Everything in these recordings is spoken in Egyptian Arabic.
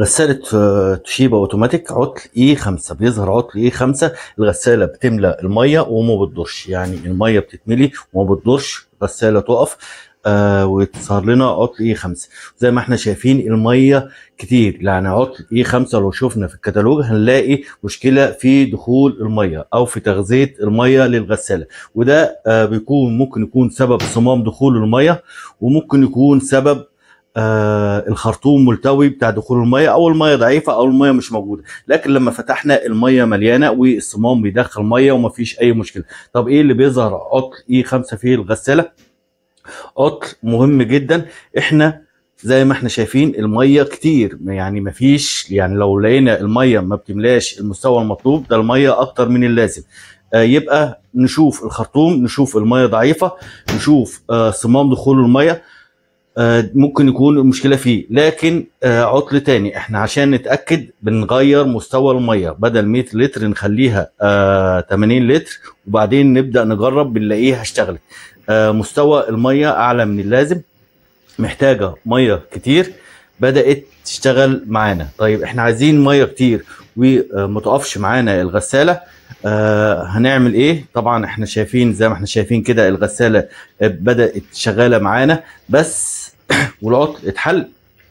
غسالة آه، توشيبا اوتوماتيك عطل اي 5 بيظهر عطل اي 5 الغسالة بتملى المية وما بتدورش يعني المية بتتملي وما بتدورش غسالة تقف آه وتظهر لنا عطل اي 5 زي ما احنا شايفين المية كتير يعني عطل اي 5 لو شفنا في الكتالوج هنلاقي مشكلة في دخول المية او في تغذية المية للغسالة وده آه بيكون ممكن يكون سبب صمام دخول المية وممكن يكون سبب آه الخرطوم ملتوي بتاع دخول الميه او الميه ضعيفه او الميه مش موجوده لكن لما فتحنا الميه مليانه والصمام بيدخل ميه ومفيش اي مشكله طب ايه اللي بيظهر عطل اي 5 في الغساله عطل مهم جدا احنا زي ما احنا شايفين الميه كتير يعني مفيش يعني لو لقينا الميه ما بتملاش المستوى المطلوب ده الميه اكتر من اللازم آه يبقى نشوف الخرطوم نشوف الميه ضعيفه نشوف آه صمام دخول الميه آه، ممكن يكون المشكله فيه لكن آه، عطل تاني احنا عشان نتاكد بنغير مستوى الميه بدل 100 لتر نخليها آه، 80 لتر وبعدين نبدا نجرب بنلاقيها اشتغلت آه، مستوى الميه اعلى من اللازم محتاجه ميه كتير بدات تشتغل معانا طيب احنا عايزين ميه كتير ومتقفش معانا الغساله آه هنعمل ايه طبعا احنا شايفين زي ما احنا شايفين كده الغساله بدات شغاله معانا بس والعطل اتحل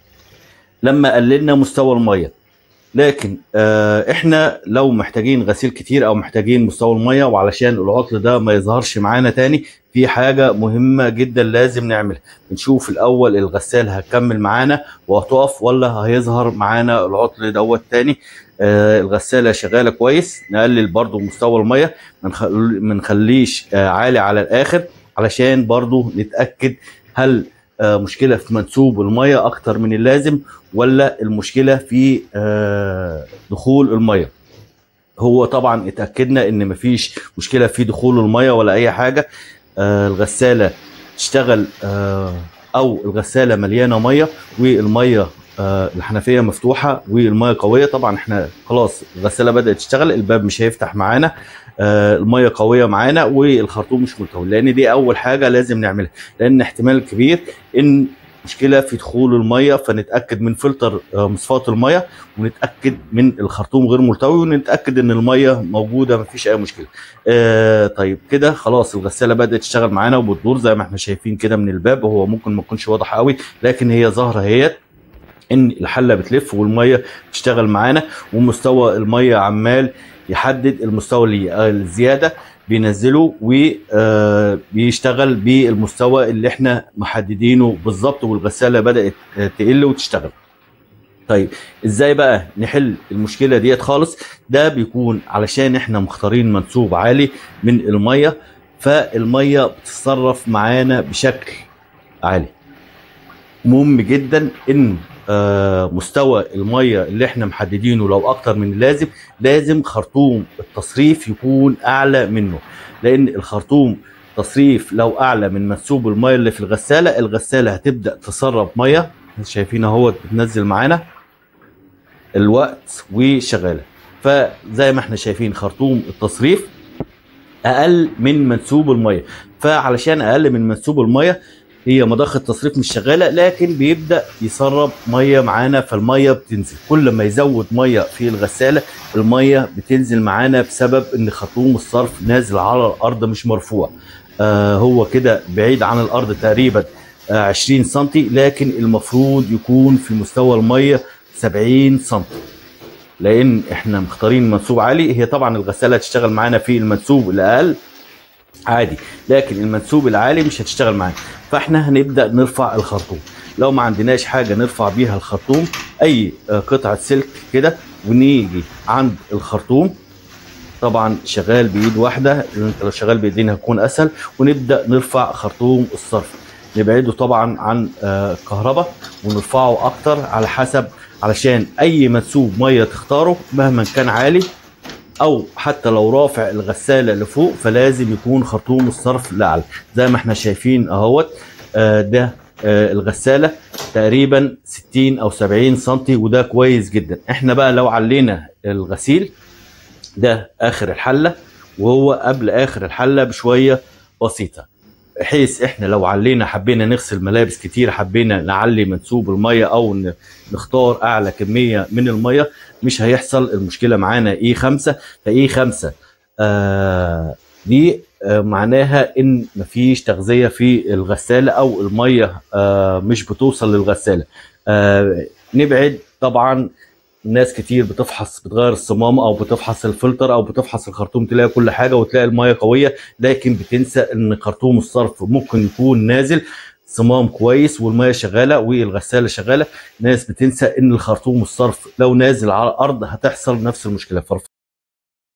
لما قللنا مستوى الميه لكن آه احنا لو محتاجين غسيل كتير او محتاجين مستوى الميه وعلشان العطل ده ما يظهرش معانا تاني في حاجه مهمه جدا لازم نعملها نشوف الاول الغسال هتكمل معانا وهتقف ولا هيظهر معانا العطل دوت تاني آه الغساله شغاله كويس نقلل برضو مستوى الميه ما نخليش آه عالي على الاخر علشان برضو نتاكد هل آه مشكله في منسوب الميه اكتر من اللازم ولا المشكله في آه دخول الميه هو طبعا اتاكدنا ان مفيش مشكله في دخول الميه ولا اي حاجه آه الغساله تشتغل آه او الغساله مليانه ميه والميه آه الحنفيه مفتوحه والميه قويه طبعا احنا خلاص الغساله بدات تشتغل الباب مش هيفتح معانا آه الميه قويه معانا والخرطوم مش ملتوي لان دي اول حاجه لازم نعملها لان احتمال كبير ان مشكله في دخول الميه فنتاكد من فلتر آه مصفاه الميه ونتاكد من الخرطوم غير ملتوي ونتاكد ان الميه موجوده مفيش اي مشكله آه طيب كده خلاص الغساله بدات تشتغل معانا وبتدور زي ما احنا شايفين كده من الباب هو ممكن ما تكونش واضح قوي لكن هي ظاهره اهيت ان الحله بتلف والميه بتشتغل معانا ومستوى الميه عمال يحدد المستوى اللي الزياده بينزله وبيشتغل بالمستوى اللي احنا محددينه بالظبط والغساله بدات تقل وتشتغل طيب ازاي بقى نحل المشكله ديت خالص ده بيكون علشان احنا مختارين منسوب عالي من الميه فالميه بتتصرف معانا بشكل عالي مهم جدا ان مستوى الميه اللي احنا محددينه لو اكتر من اللازم لازم خرطوم التصريف يكون اعلى منه لان الخرطوم تصريف لو اعلى من منسوب الميه اللي في الغساله الغساله هتبدا تسرب ميه شايفين اهوت بتنزل معانا الوقت وشغاله فزي ما احنا شايفين خرطوم التصريف اقل من منسوب الميه فعلشان اقل من منسوب الميه هي مضخه التصريف مش شغاله لكن بيبدا يسرب ميه معانا فالميه بتنزل كل ما يزود ميه في الغساله الميه بتنزل معانا بسبب ان خرطوم الصرف نازل على الارض مش مرفوع آه هو كده بعيد عن الارض تقريبا آه 20 سم لكن المفروض يكون في مستوى الميه 70 سم لان احنا مختارين منسوب عالي هي طبعا الغساله هتشتغل معانا في المنسوب الاقل عادي لكن المنسوب العالي مش هتشتغل معانا فاحنا هنبدا نرفع الخرطوم لو ما عندناش حاجه نرفع بيها الخرطوم اي قطعه سلك كده ونيجي عند الخرطوم طبعا شغال بايد واحده انت لو شغال بايدين هيكون اسهل ونبدا نرفع خرطوم الصرف نبعده طبعا عن الكهرباء ونرفعه اكتر على حسب علشان اي منسوب ميه تختاره مهما كان عالي او حتى لو رافع الغساله لفوق فلازم يكون خرطوم الصرف لاعلى زي ما احنا شايفين اهوت آه ده آه الغساله تقريبا 60 او 70 سم وده كويس جدا احنا بقى لو علينا الغسيل ده اخر الحله وهو قبل اخر الحله بشويه بسيطه بحيث احنا لو علينا حبينا نغسل ملابس كتير حبينا نعلي منسوب الميه او ن- نختار اعلى كميه من الميه مش هيحصل المشكله معانا اي 5 فاي 5 آه دي آه معناها ان مفيش تغذيه في الغساله او الميه آه مش بتوصل للغساله آه نبعد طبعا ناس كتير بتفحص بتغير الصمام او بتفحص الفلتر او بتفحص الخرطوم تلاقي كل حاجه وتلاقي الميه قويه لكن بتنسى ان خرطوم الصرف ممكن يكون نازل صمام كويس والميه شغاله والغساله شغاله ناس بتنسى ان الخرطوم الصرف لو نازل على الارض هتحصل نفس المشكله